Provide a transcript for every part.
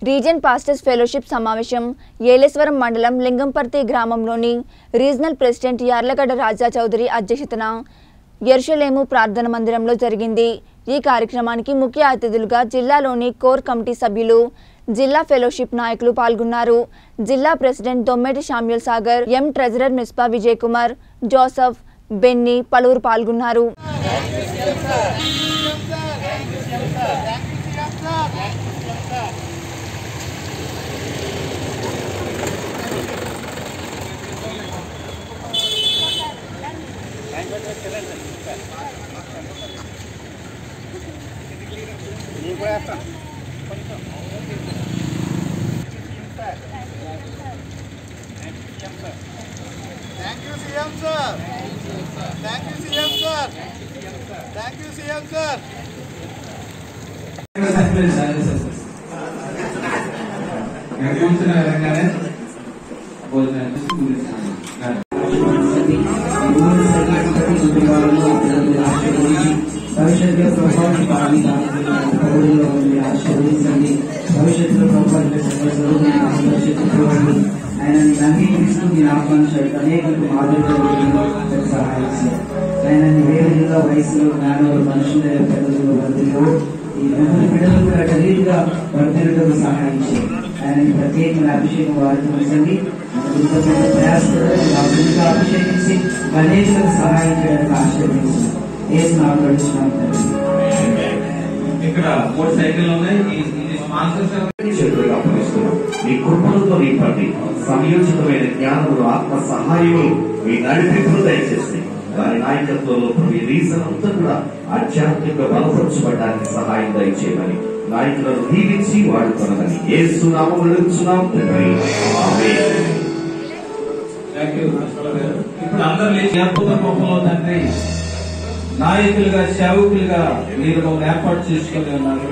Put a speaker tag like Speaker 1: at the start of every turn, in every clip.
Speaker 1: Reason pastors fellowship సమావేశం ఏలేశ్వరం మండలం లింగంపర్తి గ్రామంలోని రీజనల్ ప్రెసిడెంట్ యార్లగడ్డ రాజా చౌదరి అధ్యక్షతన ఎర్షలేము ప్రార్థన మందిరంలో జరిగింది ఈ కార్యక్రమానికి ముఖ్య అతిథులుగా జిల్లాలోని కోర్ కమిటీ సభ్యులు జిల్లా ఫెలోషిప్ నాయకులు పాల్గొన్నారు జిల్లా president Dommeti Samuel Sagar M treasurer Mizpah Vijay Kumar Joseph Benny పలువురు పాల్గొన్నారు
Speaker 2: Thank you, CM sir. Thank you, CM sir. Thank you, CM sir.
Speaker 3: కూర్చున్న విధంగానే భోజనం
Speaker 4: భవిష్యత్తులో ప్రభావం పాడి పౌరుల్లో ఉంది ఆశీర్వదించండి భవిష్యత్తులో ప్రభావం ఆయన అంగీకరిస్తూ మీ ఆహ్వానించాడు అనేకులకు మాదిరిగా సహాయం ఆయన ఏ విధంగా వయసులో జ్ఞానంలో మనుషుల పెద్దలు బంధువులు ఈ నలుగురు బిడ్డలు కూడా రీతిగా వర్ధనకు సహాయం చేయండి ఆయన ప్రత్యేకమైన అభిషేకం వారికి ఉంచండి ప్రయాసంగా అభిషేకించి అనేకులకు సహాయం చేయడానికి ఆశీర్వదించి ఏసు నాకు నడుచున్నాం
Speaker 3: ఇక్కడ మూడు సైకిల్ ఉన్నాయి ఈ- ఇది స్పాన్సర్స్
Speaker 5: చేతులుగా అప్పగిస్తున్నాం మీ కృపలతో నింపండి సంయోజితమైన జ్ఞానములు ఆత్మ సహాయములు మీ నడిపింపులు దయచేసి వారి నాయకత్వంలో మీ రీజన్ అంతా కూడా ఆధ్యాత్మిక బలపరచబడడానికి సహాయం దయచేయమని నాయకులను దీవించి వాడుకొనమని ఏ సునామం నడుచున్నాం తండ్రి ఆమేన్.
Speaker 3: థ్యాంక్ యూ ఇప్పుడు అందరు లేచి అద్భుత కోపంలో తండ్రి నాయకులుగా సేవకులుగా మీరు మమ్మల్ని ఏర్పాటు చేసుకుని ఉన్నారు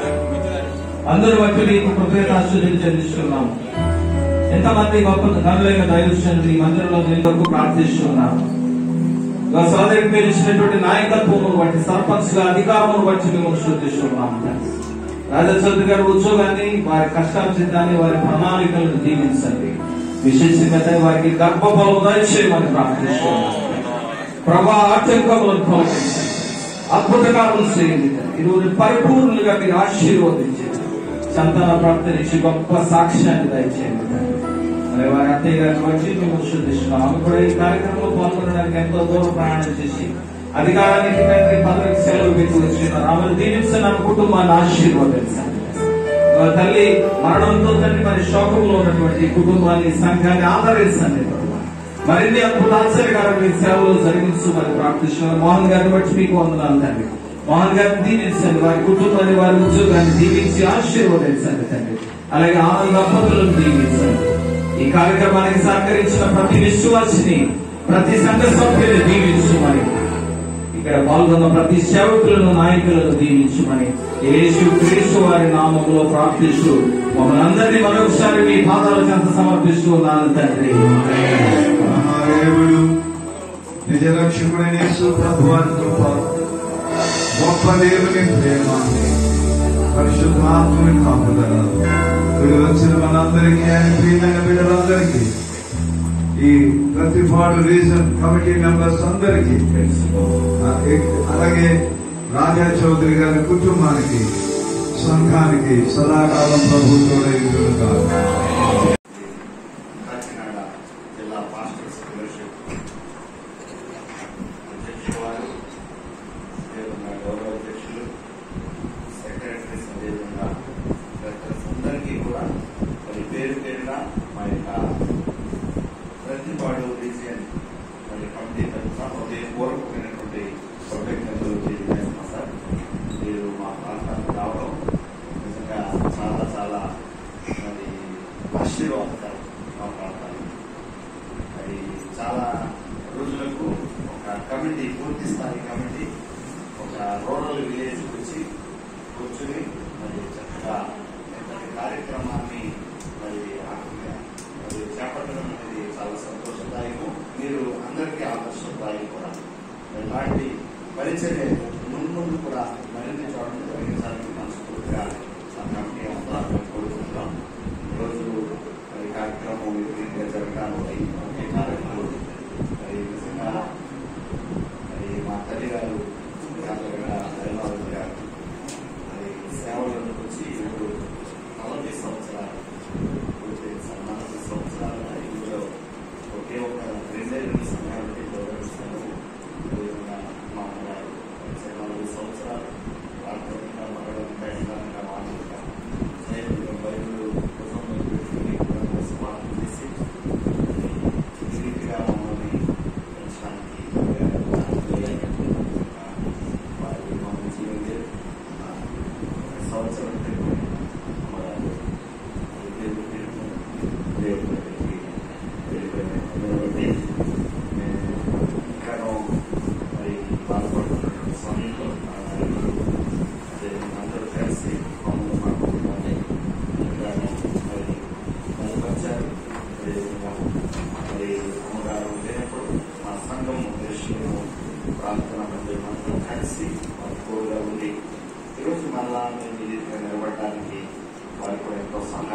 Speaker 3: అందరూ బట్టి మీకు కృతజ్ఞతాస్తుతులు చెల్లిస్తున్నాము ఎంతమంది గొప్ప ధనులైన దైవజనులు ఈ మందిరంలో నిలవకు ప్రార్థిస్తున్నాము ఇక సోదరికి మీరు ఇచ్చినటువంటి నాయకత్వమును బట్టి సర్పంచ్ గా అధికారమును బట్టి మిమ్మల్ని శుద్ధిస్తున్నాము రాజా చౌదరి గారి ఉద్యోగాన్ని వారి కష్టార్జితాన్ని వారి ప్రణాళికలను దీవించండి విశేషంగా వారికి గర్భఫలం దయచేయమని ప్రార్థిస్తున్నాము ప్రభా ఆటంకములను తొలగించండి అద్భుత కార్యం చేయండి ఈరోజు పరిపూర్ణంగా మీరు ఆశీర్వదించండి సంతాన ప్రాప్తి నుంచి గొప్ప సాక్ష్యాన్ని దయచేయండి మరి వారి అత్తయ్య గారిని వచ్చి మేము శుద్ధిస్తున్నాం ఆమె కూడా ఈ కార్యక్రమంలో పాల్గొనడానికి ఎంతో దూరం ప్రయాణం చేసి అధికారానికి తండ్రి పదవికి సెలవు పెట్టి వచ్చినారు ఆమెను దీవించిన ఆమె కుటుంబాన్ని ఆశీర్వదించండి మా తల్లి మరణంతో తండ్రి మరి శోకంలో ఉన్నటువంటి ఈ కుటుంబాన్ని సంఘాన్ని ఆదరించండి మరిన్ని అద్భుత ఆశ్చర్యకరం మీ సేవలు జరిగించమని ప్రార్థిస్తున్నాను మోహన్ గారిని బట్టి మీకు వందనాలు తండ్రి మోహన్ గారిని దీవించండి వారి కుటుంబాన్ని వారి ఉద్యోగాన్ని దీవించి ఆశీర్వదించండి తండ్రి అలాగే ఆనంద దంపతులను దీవించండి ఈ కార్యక్రమానికి సహకరించిన ప్రతి విశ్వాసిని ప్రతి సంఘ సభ్యుని దీవించమని ఇక్కడ పాల్గొన్న ప్రతి సేవకులను నాయకులను దీవించమని యేసు క్రీస్తు వారి నామములో ప్రార్థిస్తూ మమ్మల్ని అందరినీ మరొకసారి మీ పాదాల చెంత సమర్పిస్తూ ఉన్నాను తండ్రి
Speaker 2: మహాదేవుడు నిజ రక్షకుడైన యేసు ప్రభువారి కృప గొప్ప దేవుని ప్రేమ పరిశుద్ధాత్మని కాపుదల ఇక్కడ వచ్చిన మనందరికీ ఆయన ప్రియమైన బిడ్డలందరికీ ఈ ప్రతిపాడు రీజన్ కమిటీ మెంబర్స్ అందరికీ ఆ, ఎక్- అలాగే రాజా చౌదరి గారి కుటుంబానికి సంఘానికి సదాకాలం ప్రభుత్వం
Speaker 5: కాకినాడ జిల్లా పాస్టర్స్ ఫెలోషిప్ అధ్యక్షులు వారు అదేవిధంగా గౌరవ అధ్యక్షులు సెక్రటరీస్ అదేవిధంగా డైరెక్టర్స్ అందరికీ కూడా మరి పేరు పేరున మా యొక్క ప్రతిపాడు రీజియన్ మరి కమిటీ తరఫున హృదయపూర్వకమైనటువంటి కృతజ్ఞతలు తెలియజేస్తున్నాం సార్ మీరు మా ప్రాంతానికి రావడం నిజంగా చాలా చాలా మరి ఆశీర్వాదకరం మా ప్రాంతానికి మరి చాలా రోజులకు ఒక కమిటీ పూర్తి స్థాయి కమిటీ ఒక రూరల్ విలేజ్ వచ్చి కూర్చుని మరి చక్కగా ఇంతటి కార్యక్రమాన్ని మరి ఆ- మరి చేపట్టడం అనేది చాలా సంతోషదాయకం మీరు అందరికీ ఆదర్శదాయకం కూడా ఇలాంటి పరిచర్య ముందు కూడా మరిన్ని చోట్ల జరిగించాలని మనస్ఫూర్తిగా ఆ కమిటీ అంతా కోరుకుంటున్నాం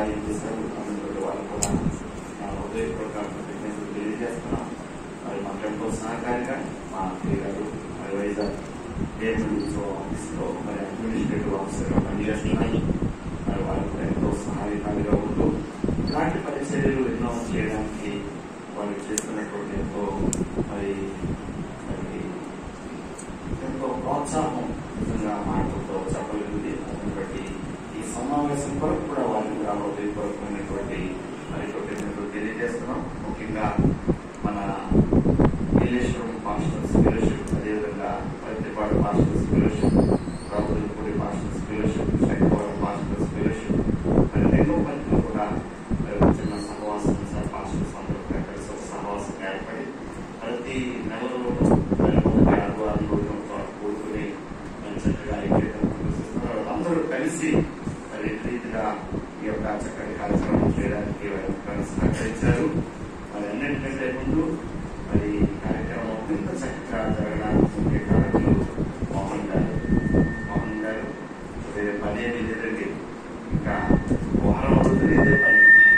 Speaker 6: సహాయం చేశారు అందులో వాళ్ళు కూడా నా హృదయపూర్వక కృతజ్ఞతలు తెలియజేస్తున్నాం మరి మాకు ఎంతో సహకారిగా మా అక్కయ్య గారు మరి వైజాగ్ గవర్నమెంట్ ఆఫీస్లో మరి అడ్మినిస్ట్రేటివ్ ఆఫీసర్గా పనిచేస్తున్నారు మరి వాళ్ళు కూడా ఎంతో సహాయకారిగా ఉంటూ ఇలాంటి పరిచర్యలు ఎన్నో చేయడానికి వాళ్ళు చేస్తున్నటువంటి ఎంతో మరి మరి ఎంతో ప్రోత్సాహం నిజంగా మాటలతో చెప్పలేదు దాన్ని బట్టి ఈ సమావేశం కొరకు కూడా వారికి కూడా హృదయపూర్వకమైనటువంటి మరి కృతజ్ఞతలు తెలియజేస్తున్నాం ముఖ్యంగా మన నీలేశ్వరం పాస్టర్స్ ఫెలోషిప్ అదేవిధంగా Prathipadu pastors fellowship Rabulapudi pastors fellowship Sankavaram pastors fellowship మరి రెండో పనిలో కూడా మరి ఒక చిన్న సహవాసం సార్ పాస్టర్స్ అందరూ కూడా కలిసి ఒక సహవాసం ఏర్పడి ప్రతి నెలలో మరి మొదటి ఆదివారంలో కూడుకుని మరి చక్కగా ఐక్యతను ప్రదర్శిస్తున్నారు అందరూ కలిసి మరి రీతిగా ఈ యొక్క చక్కటి కార్యక్రమం చేయడానికి వారు సహకరించారు మరి అన్నింటికంటే ముందు మరి ఈ కార్యక్రమం ఇంత చక్కగా జరగడానికి ముఖ్య కారకులు మోహన్ గారు మోహన్ గారు రేపు పని ఏమి లేదండి ఇంకా వారం అవుతుంది ఇదే పని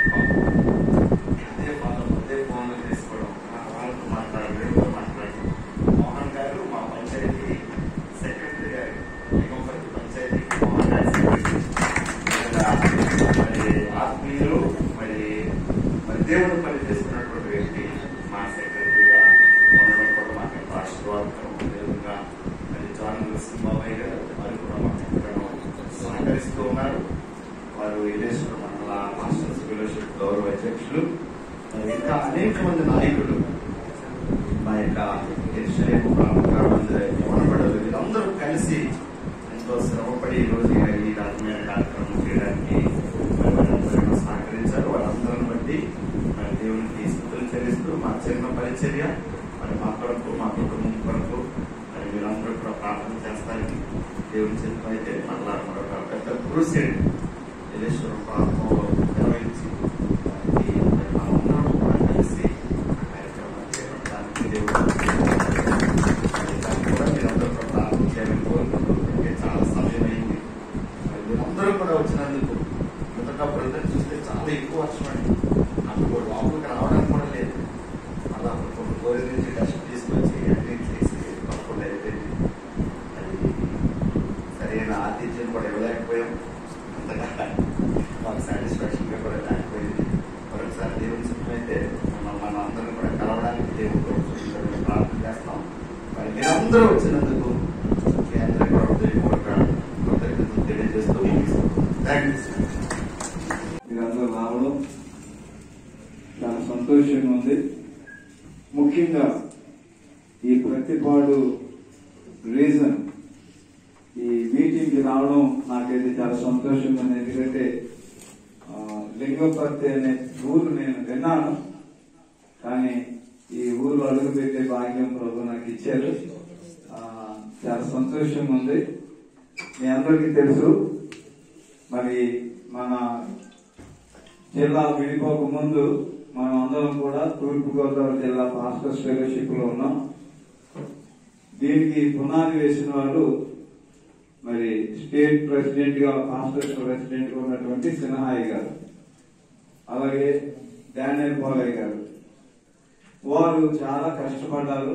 Speaker 6: అదే ఫోన్ అదే ఫోన్ తీసుకోవడం ఆ వాళ్ళతో మాట్లాడడం వీళ్ళతో మాట్లాడడం మోహన్ గారు మా పంచాయతీ సెక్రటరీ గారు నిగంపతి పంచాయతీ మోహన్ గారు సెక్రటరీ ఇలా మరి ఆత్మీయులు మరి మరి దేవుడు పని చేస్తున్నటువంటి వ్యక్తి మా సెక్రటరీగా ఉండడం కూడా మాకు ఎంతో ఆశీర్వాదకరం విధంగా మరి జాన్ నరసింహాబాయి గారు వారు కూడా మాకు ఎంతగానో సహకరిస్తూ ఉన్నారు వారు ఇలేశ్వర మండల మాస్టర్స్ ఫెలోషిప్ గౌరవ అధ్యక్షులు మరి ఇంకా అనేక మంది నాయకులు మా యొక్క ఎరుసలేము ప్రారంభపడలు వీరందరూ కలిసి ఎంతో శ్రమపడి ఈ రోజు ఈ రకమైన కార్యక్రమం చేయడానికి మరి వారందరూ సహకరించారు వాళ్ళందరిని బట్టి మరి దేవునికి స్థుతులు చెల్లిస్తూ మా చిన్న పరిచర్య మరి మా కొరకు మా కుటుంబం కొరకు మరి మీరందరూ కూడా ప్రార్థన చేస్తారని దేవుని చిత్తం అయితే మళ్ళా మరొక పెద్ద క్రూసేడ్ ఎలేశ్వరం ప్రాంతంలో నిర్వహించి దానికి మరి మనమందరం కూడా కలిసి ఆ కార్యక్రమాన్ని చేపట్టడానికి దేవుడు మరి దానికి కూడా మీరందరూ కూడా ప్రార్థన చేయాలని కోరుకుంటూ ఇప్పటికే చాలా సమయం అయింది మరి మీరందరూ కూడా వచ్చినందుకు మొదట బ్రదర్ చూస్తే చాలా ఎక్కువ వర్షం అండి అప్పుడు లోపలికి రావడానికి కూడా లేదు మళ్ళీ అప్పుడు కొన్ని కోరి నుంచి డస్ట్ తీసుకొచ్చి అన్ని చేసి తప్పకుండా అయిపోయింది అది సరైన ఆతిథ్యం కూడా ఇవ్వలేకపోయాం అంతగా మాకు సాటిస్ఫాక్షన్ గా కూడా లేకపోయింది మరొకసారి దేవుని చిత్తమైతే మనం మన అందరం కూడా కలవడానికి దేవుడు కోరుకుంటున్నారని ప్రార్థన చేస్తాం మరి మీరందరూ వచ్చినందుకు మీ అందరికీ కూడా హృదయపూర్వక కృతజ్ఞతలు తెలియజేస్తూ థ్యాంక్ యూ
Speaker 7: మీరందరూ రావడం చాలా సంతోషంగా ఉంది ముఖ్యంగా ఈ ప్రతిపాడు రీజన్ ఈ మీటింగ్ కి రావడం నాకైతే చాలా సంతోషంగా ఉంది ఎందుకంటే ఆ, లింగపర్తి అనే ఊరు నేను విన్నాను కానీ ఈ ఊరు అడుగు పెట్టే భాగ్యం ప్రభు నాకు ఇచ్చారు ఆ, చాలా సంతోషంగా ఉంది మీ అందరికీ తెలుసు మరి మన జిల్లా విడిపోక ముందు మనం అందరం కూడా తూర్పు గోదావరి జిల్లా పాస్టర్స్ ఫెలోషిప్ లో ఉన్నాం దీనికి పునాది వేసిన వాళ్ళు మరి స్టేట్ ప్రెసిడెంట్ గా పాస్టర్స్ ప్రెసిడెంట్ గా ఉన్నటువంటి సిన్హాయి గారు అలాగే డానియల్ పోలయ్య గారు వారు చాలా కష్టపడ్డారు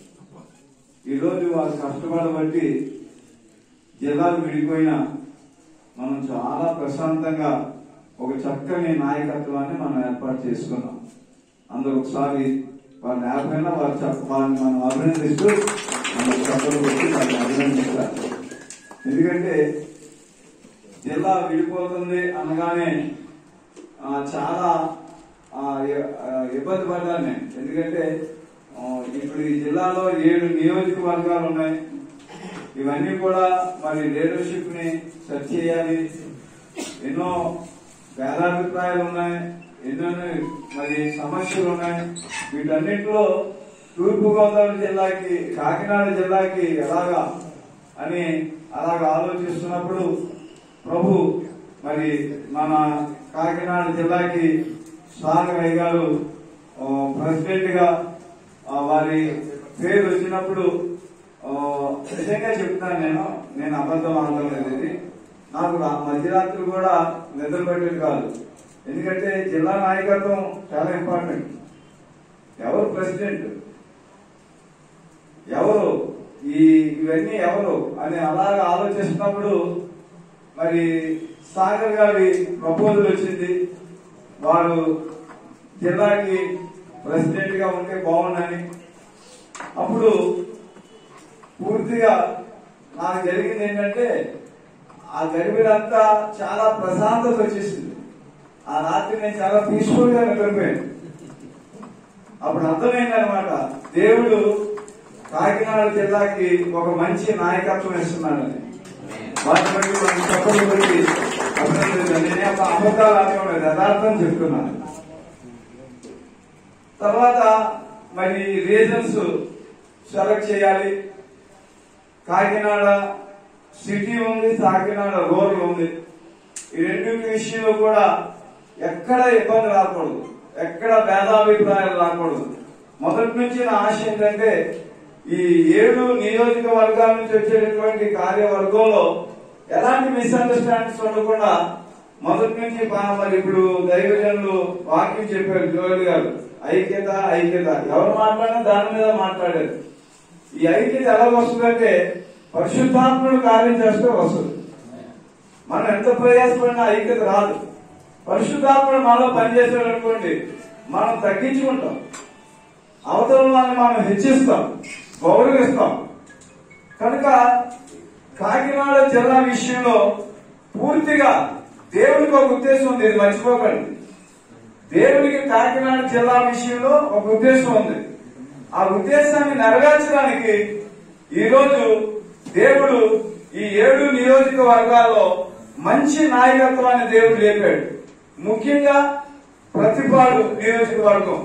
Speaker 7: ఈరోజు వారు కష్టపడబట్టి జిల్లాలు విడిపోయినా మనం చాలా ప్రశాంతంగా ఒక చక్కని నాయకత్వాన్ని మనం ఏర్పాటు చేసుకున్నాం అందరూ ఒకసారి వారిని లేకపోయినా వారు చెప్ప వారిని మనం అభినందిస్తూ మనం చక్కలు పెట్టి వారిని అభినందిస్తారు ఎందుకంటే జిల్లా విడిపోతుంది అనగానే ఆ, చాలా ఆ, ఇ- ఆ, ఇబ్బంది పడ్డాను నేను ఎందుకంటే ఆ, ఇప్పుడు ఈ జిల్లాలో ఏడు నియోజకవర్గాలు ఉన్నాయి ఇవన్నీ కూడా మరి లీడర్షిప్ ని సెర్చ్ చేయాలి ఎన్నో భేదాభిప్రాయాలు ఉన్నాయి ఎన్నో మరి సమస్యలు ఉన్నాయి వీటన్నిటిలో తూర్పు గోదావరి జిల్లాకి కాకినాడ జిల్లాకి ఎలాగా అని అలాగ ఆలోచిస్తున్నప్పుడు ప్రభు మరి మన కాకినాడ జిల్లాకి సాగరయ్య గారు ఆ, ప్రెసిడెంట్ గా ఆ, వారి పేరు వచ్చినప్పుడు ఆ, నిజంగా చెప్తాను నేను నేను అబద్ధం ఆడలేదు ఇది నాకు రా- మధ్యరాత్రి కూడా నిద్ర పెట్టేది కాదు ఎందుకంటే జిల్లా నాయకత్వం చాలా ఇంపార్టెంట్ ఎవరు ప్రెసిడెంట్ ఎవరు ఈ ఇవన్నీ ఎవరు అని అలాగ ఆలోచిస్తున్నప్పుడు మరి సాగర్ గారి ప్రపోజల్ వచ్చింది వారు జిల్లాకి ప్రెసిడెంట్ గా ఉంటే బాగుండని అప్పుడు పూర్తిగా నాకు జరిగింది ఏంటంటే ఆ గడిబిడంతా చాలా ప్రశాంతత వచ్చేసింది ఆ రాత్రి నేను చాలా పీస్ఫుల్ గా నిద్రపోయాను అప్పుడు అర్థమైందనమాట దేవుడు కాకినాడ జిల్లాకి ఒక మంచి నాయకత్వం ఇస్తున్నాడని వాటిని బట్టి మనం చెప్పలు బట్టి అభినందించాలి నేనే ఒక అబద్ధాలు అనుకోలేదు యథార్థం చెప్తున్నాను తర్వాత మరి రీజన్స్ సెలెక్ట్ చేయాలి కాకినాడ సిటీ ఉంది కాకినాడ రూరల్ ఉంది ఈ రెండింటి విషయంలో కూడా ఎక్కడ ఇబ్బంది రాకూడదు ఎక్కడ భేదాభిప్రాయాలు రాకూడదు మొదటి నుంచి నా ఆశ ఏంటంటే ఈ ఏడు నియోజకవర్గాల నుంచి వచ్చేటటువంటి కార్యవర్గంలో ఎలాంటి మిస్అండర్స్టాండింగ్స్ ఉండకుండా మొదటి నుంచి పా- మరి ఇప్పుడు దైవజనులు వాక్యం చెప్పారు జోయల్ గారు ఐక్యత ఐక్యత ఎవరు మాట్లాడినా దాని మీద మాట్లాడారు ఈ ఐక్యత ఎలా వస్తుందంటే పరిశుద్ధాత్ముడు కార్యం చేస్తే వస్తుంది మనం ఎంత ప్రయాసపడినా ఐక్యత రాదు పరిశుద్ధాత్ముడు మనలో పనిచేసాడు అనుకోండి మనం తగ్గించుకుంటాం అవతల వాళ్ళని మనం హెచ్చిస్తాం గౌరవిస్తాం కనుక కాకినాడ జిల్లా విషయంలో పూర్తిగా దేవునికి ఒక ఉద్దేశం ఉంది ఇది మర్చిపోకండి దేవునికి కాకినాడ జిల్లా విషయంలో ఒక ఉద్దేశం ఉంది ఆ ఉద్దేశాన్ని నెరవేర్చడానికి ఈరోజు దేవుడు ఈ ఏడు నియోజకవర్గాల్లో మంచి నాయకత్వాన్ని దేవుడు లేపాడు ముఖ్యంగా ప్రతిపాడు నియోజకవర్గం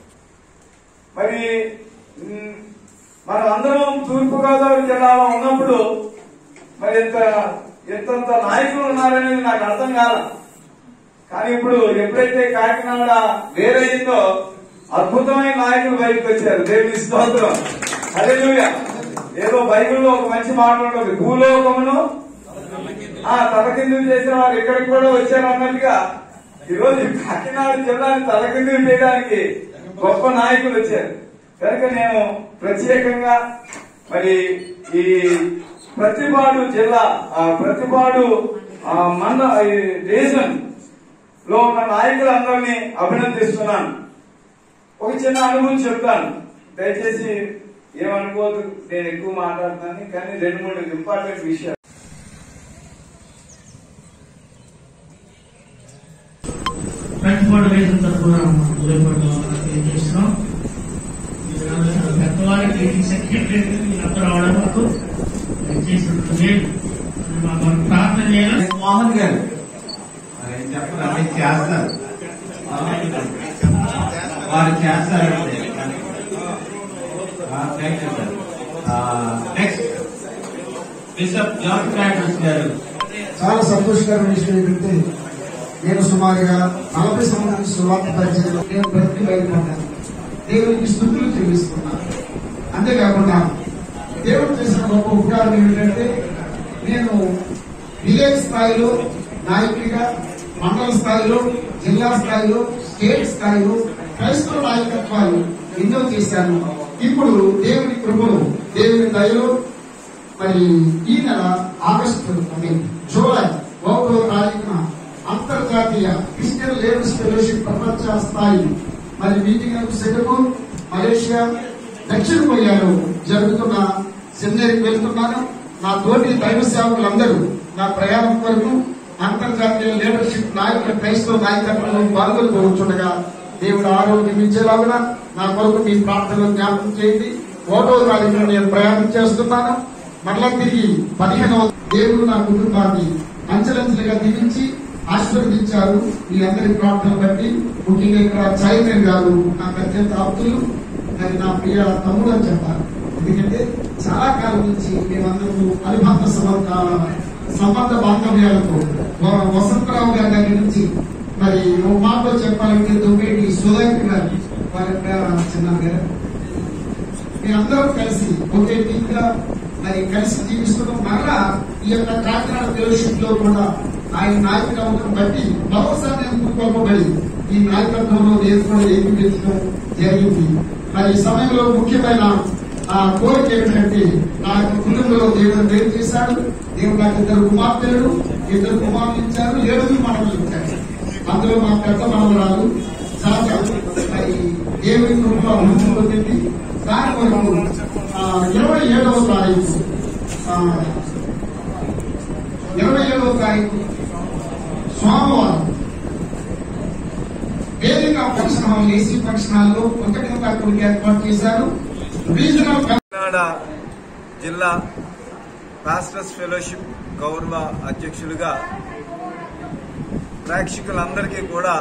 Speaker 7: మరి మ్, మనం అందరం తూర్పుగోదావరి జిల్లాలో ఉన్నప్పుడు మరి ఇంత ఇంతంత నాయకులు ఉన్నారనేది నాకు అర్థం కాల కానీ ఇప్పుడు ఎప్పుడైతే కాకినాడ వేరయ్యిందో అద్భుతమైన నాయకులు బయటకు వచ్చారు దేవుని స్తోత్రం హల్లెలూయా ఏదో బైబిల్లో ఒక మంచి మాట ఉంటుంది భూలోకమును ఆ తలకిందులు చేసిన వారు ఇక్కడికి కూడా వచ్చారు అన్నట్టుగా ఈరోజు కాకినాడ జిల్లాని తలకిందులు చేయడానికి గొప్ప నాయకులు వచ్చారు కనుక నేను ప్రత్యేకంగా మరి ఈ ప్రతిపాడు జిల్లా ఆ ప్రతిపాడు ఆ మండ ఈ రీజన్ లో ఉన్న నాయకులందరినీ అభినందిస్తున్నాను ఒక చిన్న అనుభవం చెప్తాను దయచేసి ఏమనుకోవద్దు నేను ఎక్కువ మాట్లాడుతాను కానీ రెండు మూడు ఇంపార్టెంట్ విషయాలు
Speaker 8: ప్రతిపాడు రైతుల తరఫున ఉదయపడలో తెలియజేస్తున్నాం పెద్దవారికి సెక్రటరీ అందరూ అవడానికి చేసినట్టు మాకు ప్రార్థన చేయాలి
Speaker 3: మోహన్ గారు మరి చెప్పరు అన్ని చేస్తారు వారు చేస్తారు thank you sir next bishop John Francis garu
Speaker 9: చాలా సంతోషకరమైన విషయం ఏంటంటే నేను సుమారుగా నలభై సంవత్సరాల సువార్త పరిచయంలో నేను బ్రతికి బయటపడ్డాను దేవునికి స్థుతులు చెల్లిస్తున్నాను అంతేకాకుండా దేవుడు చేసిన గొప్ప ఉపకారం ఏమిటంటే నేను విలేజ్ స్థాయిలో నాయకుడిగా మండల స్థాయిలో జిల్లా స్థాయిలో స్టేట్ స్థాయిలో క్రైస్తవ నాయకత్వాలు ఎన్నో చేశాను ఇప్పుడు దేవుని కృపలు దేవుని దయలో మరి ఈ నెల ఆగస్టు ఐ మీన్ జూలై ఒకటో తారీఖున అంతర్జాతీయ క్రిస్టియన్ లేడర్స్ ఫెలోషిప్ ప్రపంచ స్థాయి మరి మీటింగ్ సింగపూర్ మలేషియా దక్షిణ కొరియాలో జరుగుతున్న సెమినరీకి వెళ్తున్నాను నా తోటి దైవ సేవకులందరూ నా ప్రయాణం కొరకు అంతర్జాతీయ లీడర్షిప్ నాయకుల క్రైస్తవ నాయకత్వంలో పాల్గొనుకోవచ్చుండగా దేవుడు ఆరోగ్యం ఇచ్చేలాగున నా కొరకు మీ ప్రార్థనలు జ్ఞాపకం చేయండి ఒకటో తారీఖున నేను ప్రయాణం చేస్తున్నాను మరలా తిరిగి పదిహేనవ దేవుడు నా కుటుంబాన్ని అంచెలంచెలుగా దీవించి ఆశీర్వదించారు మీ అందరి ప్రార్థన బట్టి ముఖ్యంగా ఇక్కడ చైర్మన్ గారు నాకు అత్యంత ఆప్తులు మరి నా ప్రియ తమ్ముడు అని చెప్పారు ఎందుకంటే చాలా కాలం నుంచి మేమందరము అనుబంధ సంబంధ సంబంధ బాంధవ్యాలతో వ- వసంతరావు గారి దగ్గర నుంచి మరి ఒక మాటలో చెప్పాలంటే దుబ్బేటి సుధాకర్ గారు వారి యొక్క చిన్న గారు మీరందరం కలిసి ఒకే టీమ్ గా మరి కలిసి జీవిస్తున్నాం మరలా ఈ యొక్క కాకినాడ ఫెలోషిప్ లో కూడా ఆయన నాయకత్వం బట్టి మరోసారి ఎందుకు కోపబడి ఈ నాయకత్వంలో నేను కూడా ఏకీకరించడం జరిగింది మరి ఈ సమయంలో ముఖ్యమైన ఆ కోరిక ఏమిటంటే నా యొక్క కుటుంబంలో దేవుడు వేరు చేశాడు దేవుడు నాకు ఇద్దరు కుమార్తెలు ఇద్దరు కుమారులు ఇచ్చారు ఏడుగురు మనలు ఇచ్చారు అందులో మా పెద్ద మనవరాలు జాత మరి దేవుని కృపలో అభివృద్ధి పొందింది దాని కొరకు ఆ, ఇరవై ఏడవ తారీఖు ఆ, ఇరవై ఏడవ తారీఖు సోమవారం వేదిక ఫంక్షన్ హాల్ ఏసీ ఫంక్షన్ హాల్లో ఒకటి కొడుకు ఏర్పాటు చేశారు రీజనల్
Speaker 7: కాకినాడ జిల్లా పాస్టర్స్ ఫెలోషిప్ గౌరవ అధ్యక్షులుగా ప్రేక్షకులందరికీ కూడా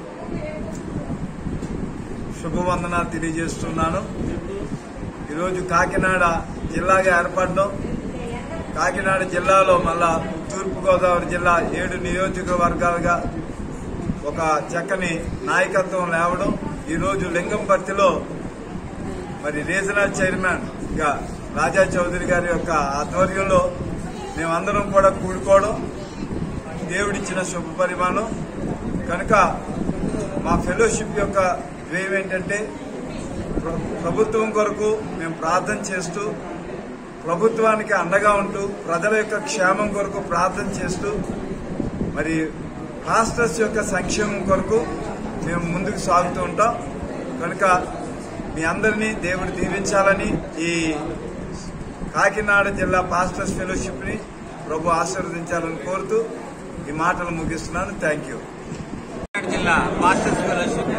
Speaker 7: శుభవందన తెలియజేస్తున్నాను ఈరోజు కాకినాడ జిల్లాగా ఏర్పడడం కాకినాడ జిల్లాలో మళ్ళా తూర్పుగోదావరి జిల్లా ఏడు నియోజకవర్గాలుగా ఒక చక్కని నాయకత్వం లేవడం ఈరోజు లింగంపర్తిలో మరి రీజనల్ చైర్మన్ గా రాజా చౌదరి గారి యొక్క ఆధ్వర్యంలో మేమందరం కూడా కూడుకోవడం దేవుడిచ్చిన శుభ పరిమాణం కనుక మా ఫెలోషిప్ యొక్క ధ్యేయం ఏంటంటే ప్ర- ప్రభుత్వం కొరకు మేము ప్రార్థన చేస్తూ ప్రభుత్వానికి అండగా ఉంటూ ప్రజల యొక్క క్షేమం కొరకు ప్రార్థన చేస్తూ మరి పాస్టర్స్ యొక్క సంక్షేమం కొరకు మేము ముందుకు సాగుతూ ఉంటాం కనుక మీ అందరినీ దేవుడు దీవించాలని ఈ కాకినాడ జిల్లా పాస్టర్స్ ఫెలోషిప్ ని ప్రభు ఆశీర్వదించాలని కోరుతూ ఈ మాటలు ముగిస్తున్నాను థ్యాంక్ యూ
Speaker 10: కాకినాడ జిల్లా పాస్టర్స్ ఫెలోషిప్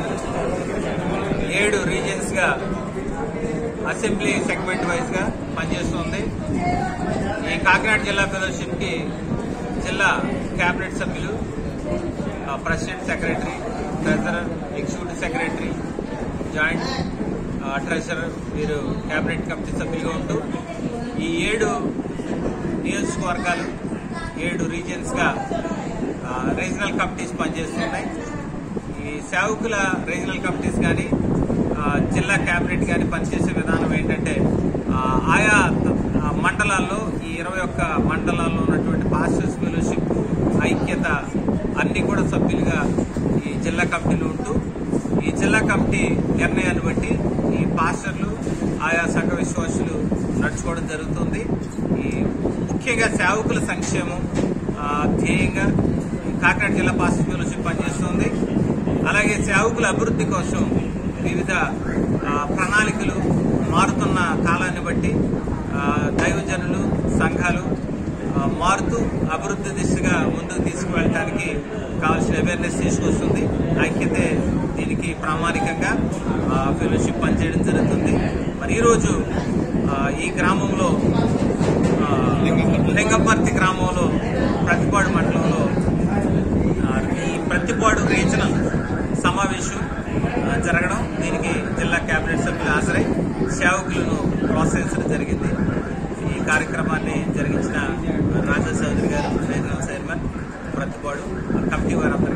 Speaker 10: ఏడు రీజియన్స్ గా అసెంబ్లీ సెగ్మెంట్ వైజ్ గా పనిచేస్తుంది ఈ కాకినాడ జిల్లా ఫెలోషిప్ కి జిల్లా కేబినెట్ సభ్యులు ఆ, president secretary treasurer executive secretary joint ఆ, ట్రెజరర్ వీరు కేబినెట్ కమిటీ సభ్యులుగా ఉంటూ ఈ ఏడు నియోజకవర్గాలు ఏడు రీజియన్స్ గా ఆ, రీజనల్ కమిటీస్ పనిచేస్తున్నాయి ఈ సేవకుల రీజనల్ కమిటీస్ కానీ జిల్లా కేబినెట్ కానీ పనిచేసే విధానం ఏంటంటే ఆ, ఆయా ఆ, మండలాల్లో ఈ ఇరవై ఒక్క మండలాల్లో ఉన్నటువంటి పాస్టర్స్ ఫెలోషిప్ ఐక్యత అన్ని కూడా సభ్యులుగా ఈ జిల్లా కమిటీలు ఉంటూ ఈ జిల్లా కమిటీ నిర్ణయాన్ని బట్టి ఈ పాస్టర్లు ఆయా సంఘ విశ్వాసులు నడుచుకోవడం జరుగుతుంది ఈ ముఖ్యంగా సేవకుల సంక్షేమం ఆ, ధ్యేయంగా ఈ కాకినాడ జిల్లా పాస్టర్ ఫెలోషిప్ పనిచేస్తుంది అలాగే సేవకుల అభివృద్ధి కోసం వివిధ ఆ, ప్రణాళికలు మారుతున్న కాలాన్ని బట్టి ఆ, దైవజనులు సంఘాలు ఆ, మారుతూ అభివృద్ధి దిశగా ముందుకు తీసుకువెళ్ళడానికి కావాల్సిన అవేర్నెస్ తీసుకొస్తుంది ఐక్యతే దీనికి ప్రామాణికంగా ఆ, ఫెలోషిప్ పనిచేయడం జరుగుతుంది మరి ఈరోజు ఆ, ఈ గ్రామంలో ఆ, లింగపర్తి గ్రామంలో ప్రతిపాడు మండలంలో ఆ, ఈ ప్రతిపాడు రీజనల్ సమావేశం ఆ, జరగడం దీనికి జిల్లా కేబినెట్ సభ్యులు హాజరై సేవకులను ప్రోత్సహించడం జరిగింది ఈ కార్యక్రమాన్ని జరిగించిన రాజా చౌదరి గారు రీజనల్ చైర్మన్ ప్రతిపాడు కమిటీ వారందరూ